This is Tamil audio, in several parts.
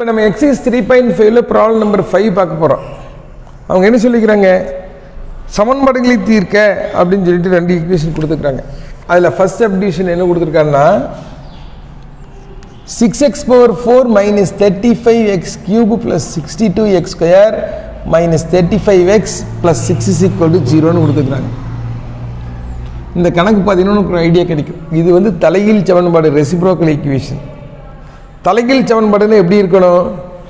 நம்ம எக்ஸைஸ் த்ரீ பாயிண்ட் ஃபைவ்ல ப்ராப்ளம் நம்பர் ஃபைவ் பார்க்க போகிறோம் அவங்க என்ன சொல்லிக்கிறாங்க சமன்பாடுகளை தீர்க்க அப்படின்னு சொல்லிட்டு ரெண்டு ஈக்குவேஷன் கொடுத்துருக்காங்க அதில் ஃபர்ஸ்ட் சப்டிவிஷன் என்ன கொடுத்துருக்காங்கன்னா six x power four minus thirty five x cube plus sixty two x square minus thirty five x plus six is equal to ஜீரோன்னு கொடுத்துருக்காங்க இந்த கணக்கு பார்த்தீங்கன்னா உங்களுக்கு ஒரு ஐடியா கிடைக்கும் இது வந்து தலைகீழ் சமன்பாடு ரெசிப்ரோக்கல் ஈக்குவேஷன் தலைகீழ் சமன்பாடுன்னு எப்படி இருக்கணும்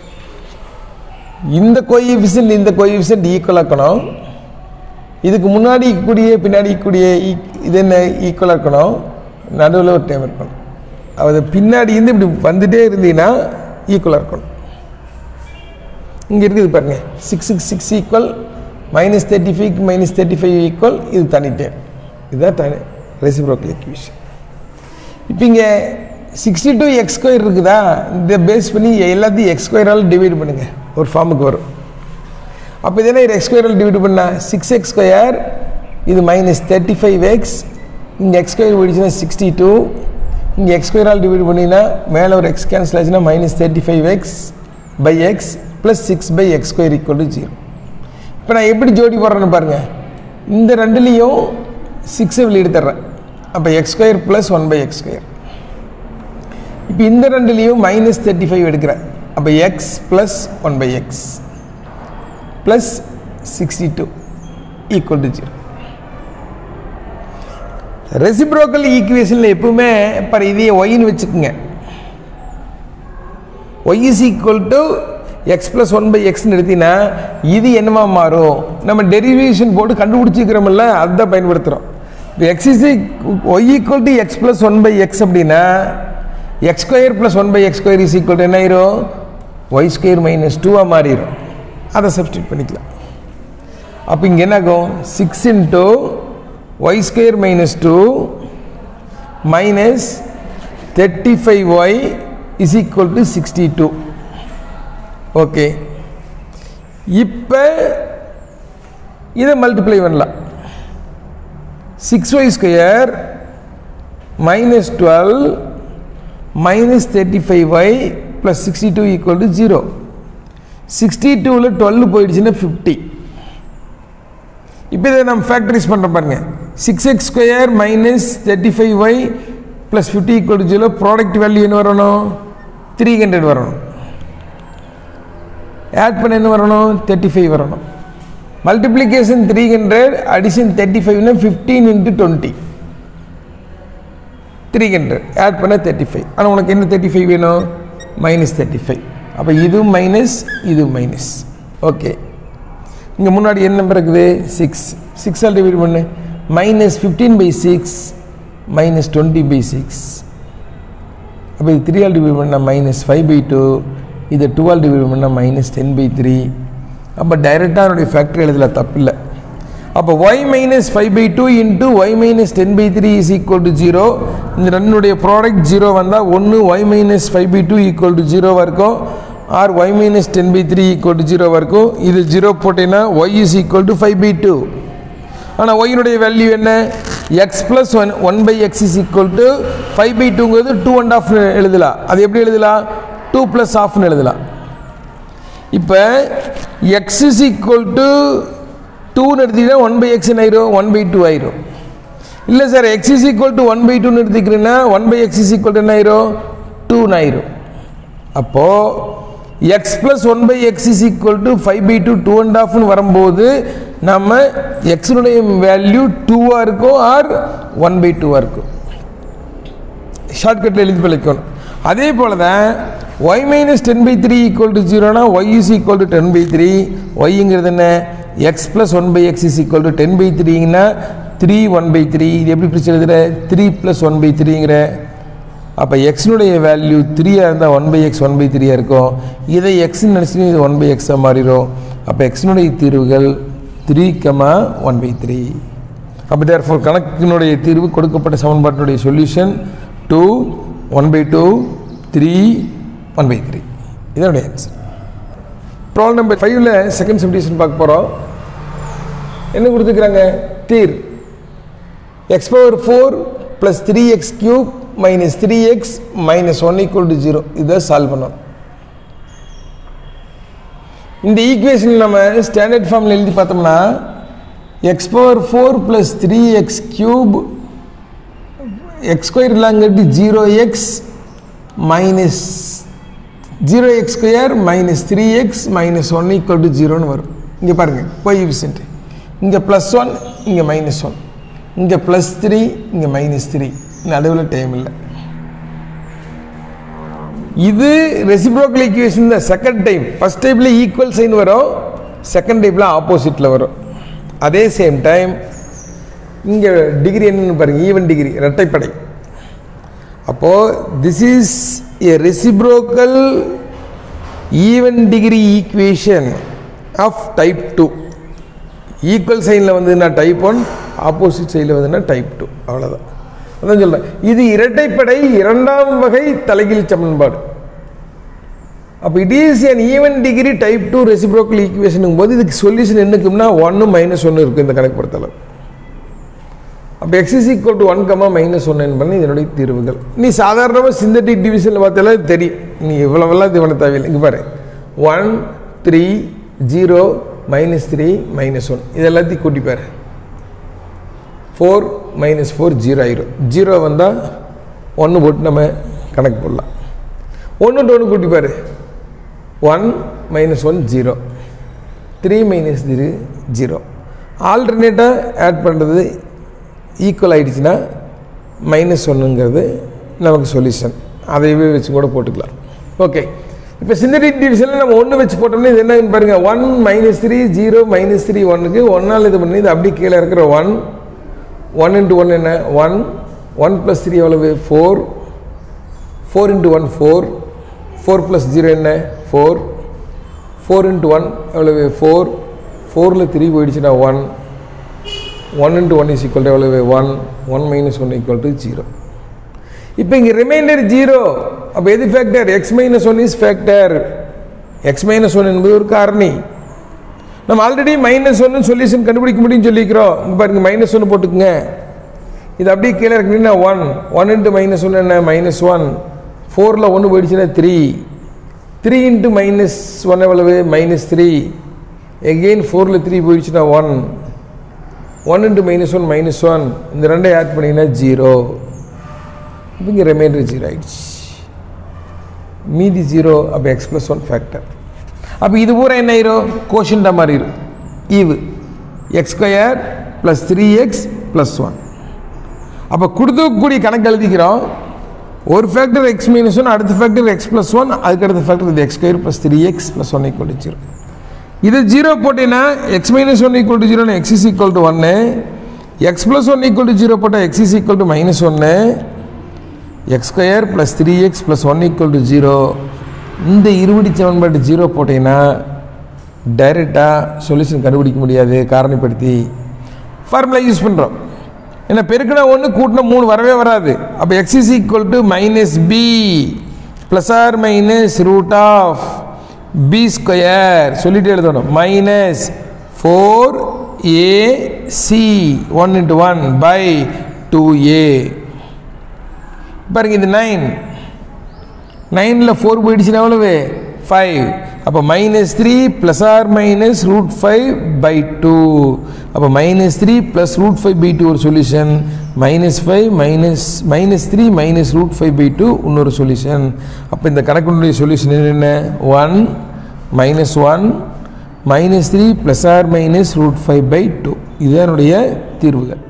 இந்த கோயிஃபிஷியன்ட் இந்த கோயிஃபிஷியன்ட் ஈக்குவல் ஆக்கணும் இதுக்கு முன்னாடி கூடிய பின்னாடி கூடிய இது என்ன ஈக்குவலாக இருக்கணும் நடுவில் ஒரு டைம் இருக்கணும் அது பின்னாடி இருந்து இப்படி வந்துட்டே இருந்தீங்கன்னா ஈக்குவலாக இருக்கணும் இங்கே இருக்குது பாருங்க six six six equal minus thirty five minus thirty five equal இது தனிட்டேன் இதுதான் தனி ரெசிப்ரோக்கல் ஈக்குவேஷன் இப்போ இங்கே சிக்ஸ்டி டூ எக்ஸ் ஸ்கொயர் இருக்குதா இந்த பேஸ் பண்ணி எல்லாத்தையும் எக்ஸ் ஸ்கொயரால் டிவைட் பண்ணுங்கள் ஒரு ஃபார்முக்கு வரும் அப்போ இதெல்லாம் இது எக்ஸ் ஸ்கொயரால் டிவைட் பண்ணால் சிக்ஸ் எக்ஸ் ஸ்கொயர் இது மைனஸ் தேர்ட்டி ஃபைவ் எக்ஸ் இங்கே எக்ஸ் ஸ்கொயர் போயிடுச்சுன்னா சிக்ஸ்டி டூ இங்கே எக்ஸ் ஸ்கொயரால் டிவைட் பண்ணிங்கன்னா மேலே ஒரு எக்ஸ் கேன்சல் ஆச்சுன்னா minus thirty five x by x plus six by x square equal to zero இப்போ நான் எப்படி ஜோடி போடுறேன்னு பாருங்கள் இந்த ரெண்டுலேயும் சிக்ஸை வெளியிட தர்றேன் அப்போ x square plus one by x square இப்போ இந்த ரெண்டுலேயும் மைனஸ் தேர்ட்டி ஃபைவ் எடுக்கிறேன் அப்போ x plus one by x plus sixty two equal to zero reciprocal ஈக்குவேஷனில் எப்பவுமே பாரு இதையே ஒய்னு வச்சுக்கோங்க y is equal to x plus one by எக்ஸ்னு எடுத்தீங்கன்னா இது என்னமா மாறும் நம்ம டெரிவேஷன் போட்டு கண்டுபிடிச்சிக்கிறோம்ல அதுதான் பயன்படுத்துகிறோம் இப்போ x is y equal to x plus one by x அப்படின்னா x square plus one by x square is equal to என்ன ஆயிரும் ஒய் ஸ்கொயர் மைனஸ் டூவாக மாறிடும் அதை சப்ஸ்டியூட் பண்ணிக்கலாம் அப்போ இங்கே என்ன ஆகும் six into y square minus two minus thirty five y is equal to sixty two okay இப்போ இதை மல்டிப்ளை பண்ணலாம் six y square minus twelve minus thirty five y plus sixty two equal to zero sixty டூவில் டுவெல் போயிடுச்சுன்னா ஃபிஃப்டி இப்போ இதை நம்ம ஃபேக்டரிஸ் பண்ணுற பாருங்க six x square minus thirty five y plus fifty equal to zero product value என்ன வரணும் த்ரீ ஹண்ட்ரட் வரணும் ஆட் பண்ண என்ன வரணும் தேர்ட்டி ஃபைவ் வரணும் multiplication three hundred addition thirty ஃபைவ்னா fifteen into twenty three hundred add பண்ண தேர்ட்டி ஃபைவ் ஆனால் உனக்கு என்ன தேர்ட்டி ஃபைவ் வேணும் மைனஸ் தேர்ட்டி ஃபைவ் அப்போ இதுவும் மைனஸ் இது மைனஸ் ஓகே இங்கே முன்னாடி என்ன நம்பர் இருக்குது சிக்ஸ் சிக்ஸால் டிவைட் பண்ணு minus fifteen by six minus twenty by six அப்போ இது த்ரீ ஆல் டிவைட் பண்ணால் மைனஸ் ஃபைவ் பை டூ இதை டூ ஆல் டிவைட் பண்ணால் மைனஸ் டென் பை த்ரீ அப்போ டைரெக்டாக என்னுடைய ஃபேக்ட்ரி எழுதல தப்பில்லை அப்போ y minus five by two into y minus ten by three is equal to zero இந்த ரெண்டுடைய ப்ராடக்ட் ஜீரோ வந்தால் ஒன்று y minus five by two equal to ஜீரோவாக இருக்கும் or y minus ten by three equal to ஜீரோவாக இருக்கும் இது ஜீரோ போட்டேன்னா y is equal to five by two ஆனால் ஒய்னுடைய வேல்யூ என்ன x plus one one by x is equal to five by டூங்கிறது டூ அண்ட் ஆஃப் எழுதலாம் அது எப்படி எழுதலாம் டூ ப்ளஸ் ஆஃப்னு எழுதலாம் இப்போ எக்ஸ் இஸ் ஈக்குவல் டு டூன்னு எடுத்தீங்கன்னா ஒன் பை எக்ஸ் என்ன ஆயிரும் ஒன் பை டூ ஆயிரும் இல்லை sir x is equal to one by டூன்னு எடுத்துக்கிறேன்னா one by x is equal to என்ன ஆயிரும் டூன்னு ஆயிரும் அப்போது x plus one by x is equal to five by two two and ஆஃப்னு வரும்போது நம்ம எக்ஸினுடைய வேல்யூ டூவாக இருக்கும் ஆர் ஒன் பை டூவாக இருக்கும் ஷார்ட்கட்டில் எழுதி பழிக்கணும் அதே போல் தான் y minus ten by three equal to ஜீரோனா y is equal to ten by three ஒய்ங்கிறது என்ன x plus one by x is equal to ten by த்ரீங்கன்னா த்ரீ ஒன் பை த்ரீ இது எப்படி பிரிச்சு எழுதுற த்ரீ ப்ளஸ் ஒன் பை த்ரீங்கிற அப்போ எக்ஸினுடைய வேல்யூ த்ரீயாக இருந்தால் one by x one by த்ரீயாக இருக்கும் இதை எக்ஸ்னு நினச்சிட்டு இது ஒன் பை எக்ஸாக மாறிடும் அப்போ எக்ஸினுடைய தீர்வுகள் three comma one by three அப்போ தேர் ஃபார் கணக்கினுடைய தீர்வு கொடுக்கப்பட்ட சமன்பாட்டினுடைய solution two one by two three one by three இதனுடைய ஆன்சர் ப்ராப்ளம் நம்பர் ஃபைவ்ல செகண்ட் சப்டிஷன் பார்க்க போகிறோம் என்ன கொடுத்துக்கிறாங்க தீர் x power four plus three x cube minus three x minus one equal to zero இதை சால்வ் பண்ணணும் இந்த ஈக்குவேஷன் நம்ம ஸ்டாண்டர்ட் ஃபார்மில் எழுதி பார்த்தோம்னா x power four plus three x cube X square இல்லாங்கட்டி zero x minus zero x square minus three x minus one equal to ஜீரோன்னு வரும் இங்கே பாருங்கள் கோஎஃபிஷியன்ட் இங்கே ப்ளஸ் ஒன் இங்கே மைனஸ் ஒன் இங்கே ப்ளஸ் த்ரீ இங்கே மைனஸ் த்ரீ நடுவில் டைம் இல்லை இது ரெசிப்ரோக்கல் ஈக்குவேஷன் தான் செகண்ட் டைம் ஃபர்ஸ்ட் டைப்பில் ஈக்குவல் சைன் வரும் செகண்ட் டைப்பில் ஆப்போசிட்டில் வரும் அதே சேம் டைம் இங்கே டிகிரி என்னன்னு பாருங்க ஈவன் டிகிரி இரட்டைப்படை அப்போது this is a reciprocal even degree equation of type two equal சைனில் வந்துன்னா டைப் ஒன் ஆப்போசிட் சைடில் வந்துன்னா டைப் டூ அவ்வளோதான் அதான் சொல்கிறேன் இது இரட்டைப்படை இரண்டாம் வகை தலைகீழ் சமன்பாடு அப்போ it is an even degree type two reciprocal ஈக்குவேஷனுங்கும் போது இதுக்கு சொல்யூஷன் என்னக்கும்னா ஒன்று மைனஸ் ஒன்று இருக்குது இந்த கணக்கு பொறுத்தளவு அப்போ x is equal to one comma minus one என்பது இதனுடைய தீர்வுகள் நீ சாதாரணமாக சிந்தட்டிக் டிவிஷனில் பார்த்தாலே தெரியும் நீ இவ்வளவெல்லாம் இது பண்ண தேவையில்லை இங்கே பாரு one three zero minus three minus one இது எல்லாத்தையும் கூட்டிப்பார் ஃபோர் மைனஸ் ஃபோர் ஜீரோ ஆயிரும் ஜீரோ வந்தால் ஒன்று போட்டு நம்ம கணக்கு போடலாம் ஒன்று ஒன்று கூட்டிப்பார் one minus one zero three minus three zero ஆல்டர்னேட்டாக ஆட் பண்ணுறது ஈக்குவல் ஆகிடுச்சுன்னா மைனஸ் ஒன்றுங்கிறது நமக்கு சொல்யூஷன் அதையவே வச்சு கூட போட்டுக்கலாம் ஓகே இப்போ சிந்தடிக் டிவிஷனில் நம்ம ஒன்று வச்சு போட்டோம்னா இது என்னன்னு பாருங்கள் one minus three zero minus three ஒன்றுக்கு ஒன்னால் இது பண்ணி இது அப்படியே கீழே இருக்கிற ஒன் ஒன் இன்ட்டு ஒன் என்ன ஒன் ஒன் ப்ளஸ் த்ரீ எவ்வளவு four four into one four four plus zero என்ன ஃபோர் ஃபோர் இன்ட்டு ஒன் எவ்வளவு ஃபோர் ஃபோரில் த்ரீ போயிடுச்சுன்னா one one into one is equal to எவ்வளவு one one minus one equal to zero இப்போ இங்கே ரிமைண்டர் ஜீரோ அப்போ எது factor x minus one is factor x minus one என்பது ஒரு காரணி நம்ம ஆல்ரெடி மைனஸ் ஒன்று சொல்யூஷன் கண்டுபிடிக்க முடியும்னு சொல்லிக்கிறோம் இங்கே பாருங்க மைனஸ் ஒன்று போட்டுக்குங்க இது அப்படியே கீழே இருக்குன்னா ஒன் ஒன் இன்ட்டு மைனஸ் ஒன்று என்ன மைனஸ் ஒன் ஃபோரில் ஒன்று போயிடுச்சுன்னா three three into minus one எவ்வளவு மைனஸ் த்ரீ எகெயின் ஃபோரில் த்ரீ போயிடுச்சுன்னா one one into minus one minus one இந்த ரெண்டை ஆட் பண்ணிங்கன்னா ஜீரோ இப்போ இங்கே ரிமைண்டர் ஜீரோ ஆயிடுச்சு மீதி ஜீரோ அப்போ எக்ஸ் ப்ளஸ் ஒன் ஃபேக்டர் அப்போ இது பூரா என்ன ஆயிரும் கோஷன்டா மாறிடும் ஈவு x square plus three x plus one அப்போ கொடுக்கக்கூடிய கணக்கு எழுதிக்கிறோம் ஒரு ஃபேக்டர் எக்ஸ் மைனஸ் ஒன் அடுத்த ஃபேக்டர் எக்ஸ் ப்ளஸ் ஒன் அதுக்கு அடுத்த ஃபேக்டர் இது x square plus three x plus one equal to zero இது ஜீரோ போட்டீங்கன்னா x minus one equal to ஜீரோன்னு எக்ஸ் இஸ் ஈக்குவல் டு ஒன்று x plus one equal to zero போட்டால் x is equal to minus ஒன்று x square plus three x plus one equal to zero இந்த இருபடி சமன்பாட்டு ஜீரோ போட்டிங்கன்னா டைரெக்டாக சொல்யூஷன் கண்டுபிடிக்க முடியாது காரணிப்படுத்தி ஃபார்முலா யூஸ் பண்ணுறோம் ஏன்னா பெருக்கினா ஒன்று கூட்டினா மூணு வரவே வராது அப்போ x is equal to minus b plus or minus root of b square சொல்லிட்டு எழுதணும் minus four a c one into one by two a பாருங்க இது நைன் நைனில் ஃபோர் போயிடுச்சுன்னா எவ்வளவு ஃபைவ் அப்போ minus three plus or minus root five by two அப்போ minus three plus root five by two ஒரு solution minus five minus minus three minus root five by two இன்னொரு சொல்யூஷன் அப்போ இந்த கணக்குடைய சொல்யூஷன் என்னென்ன one minus one minus three plus or minus root five by two இதுதான் என்னுடைய தீர்வுகள்